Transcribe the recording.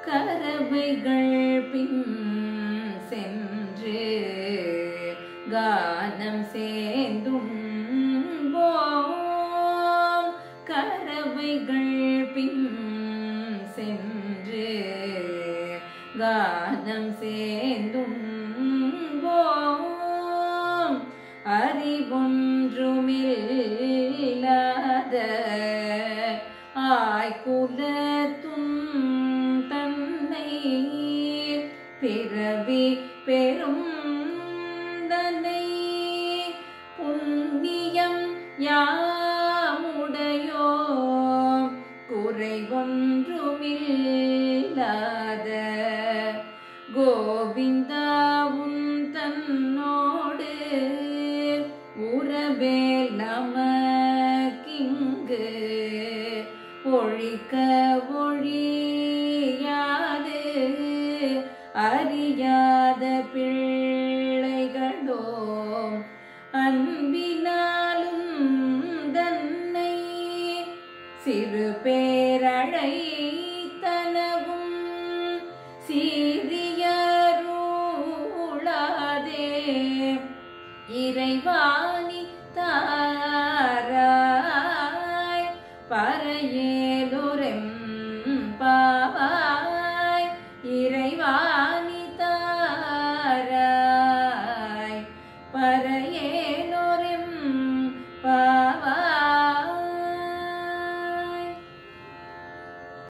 கரவைகள் பின் சென்று கானம் சேர்ந்தும் போம் கரவைகள் பின் சென்று கானம் சேர்ந்தும் போம் அறிவொன்றுமில்லாத ஆய்குலத்தும் தன்னை பிறவி பெரும் தன்னை புண்ணியம் யாமுடையோ குறைவொன்றுமில்லாத கோவிந்தாவும் தன்னோடு உறவே நமக்கிங்கு ஒழிக்க ஒழியாது அறியாத பிள்ளைகளோ அன்பினாலும் தன்னை சிறு பேரழை தனவும் சீரியருளாதே இறைவாணி தாரா